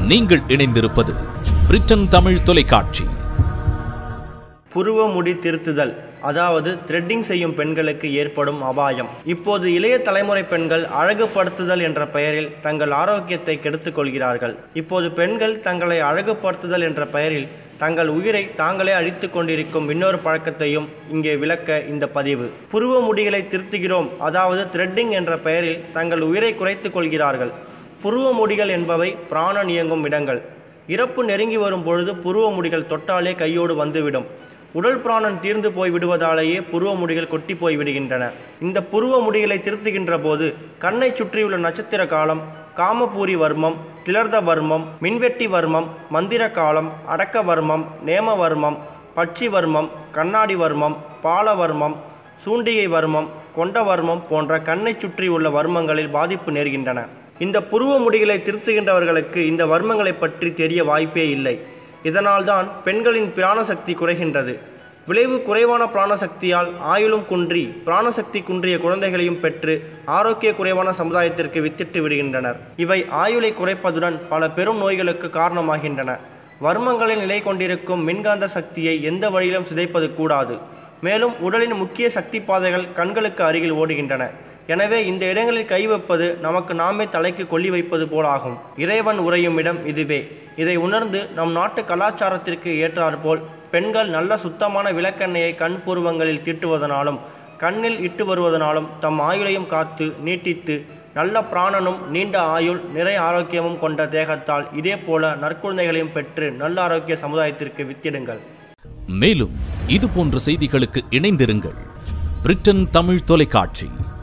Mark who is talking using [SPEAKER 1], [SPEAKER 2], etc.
[SPEAKER 1] நீங்கள் இணைந்திருப்பது பிரிட்டன் தமிழ் தொலைக்காட்சி
[SPEAKER 2] புருவ முடி திருத்துதல் அதாவது த்ரெட்டிங் செய்யும் பெண்களுக்கு ஏற்படும் அபாயம் இப்போது இளைய தலைமுறை பெண்கள் அழகுபடுத்துதல் என்ற பெயரில் தங்கள் ஆரோக்கியத்தை கெடுத்துக் கொள்கிறார்கள் இப்போது பெண்கள் தங்களை அழகுபடுத்துதல் என்ற பெயரில் தங்கள் உயிரை தாங்களே அழித்துக் கொண்டிருக்கும் இன்னொரு பழக்கத்தையும் இங்கே விளக்க இந்த பதிவு புருவ முடிகளை திருத்துகிறோம் அதாவது த்ரெட்டிங் என்ற பெயரில் தங்கள் உயிரை குறைத்துக் கொள்கிறார்கள் புருவ முடிகள் என்பவை பிராணன் இயங்கும் இடங்கள் இறப்பு நெருங்கி வரும் பொழுது புருவ முடிகள் தொட்டாலே கையோடு வந்துவிடும் உடல் பிராணன் தீர்ந்து போய் விடுவதாலேயே புருவ முடிகள் கொட்டி போய் விடுகின்றன இந்த புருவ முடிகளை திருத்துகின்ற போது கண்ணை சுற்றியுள்ள நட்சத்திர காலம் காமபூரி வர்மம் திலர்த வர்மம் மின்வெட்டி வர்மம் மந்திர காலம் அடக்க வர்மம் நேம வர்மம் பட்சி வர்மம் கண்ணாடி வர்மம் பாலவர்மம் சூண்டிகை வர்மம் கொண்ட வர்மம் போன்ற கண்ணை சுற்றியுள்ள வர்மங்களில் பாதிப்பு நேர்கின்றன இந்த புருவ முடிகளை திருத்துகின்றவர்களுக்கு இந்த வர்மங்களை பற்றி தெரிய வாய்ப்பே இல்லை இதனால்தான் பெண்களின் பிராணசக்தி குறைகின்றது விளைவு குறைவான பிராணசக்தியால் ஆயுளும் குன்றி பிராணசக்தி குன்றிய குழந்தைகளையும் பெற்று ஆரோக்கிய குறைவான சமுதாயத்திற்கு வித்திட்டு விடுகின்றனர் இவை ஆயுளை குறைப்பதுடன் பல பெரும் நோய்களுக்கு காரணமாகின்றன வர்மங்களில் நிலை கொண்டிருக்கும் மின்காந்த சக்தியை எந்த வழியிலும் சிதைப்பது கூடாது மேலும் உடலின் முக்கிய சக்தி பாதைகள் கண்களுக்கு அருகில் ஓடுகின்றன எனவே இந்த இடங்களில் கை வைப்பது நமக்கு நாமே தலைக்கு கொல்லி வைப்பது போலாகும் இறைவன் உறையும் இடம் இதுவே இதை உணர்ந்து நம் நாட்டு கலாச்சாரத்திற்கு ஏற்றாற்போல் பெண்கள் நல்ல சுத்தமான விளக்கெண்ணெயை கண் பூர்வங்களில் தீட்டுவதனாலும் கண்ணில் இட்டு வருவதனாலும் தம் ஆயுளையும் காத்து நீட்டித்து நல்ல பிராணனும் நீண்ட ஆயுள் நிறை ஆரோக்கியமும் கொண்ட தேகத்தால் இதேபோல நற்குழந்தைகளையும் பெற்று நல்ல ஆரோக்கிய சமுதாயத்திற்கு வித்திடுங்கள்
[SPEAKER 1] மேலும் இது போன்ற செய்திகளுக்கு இணைந்திருங்கள் பிரிட்டன் தமிழ் தொலைக்காட்சி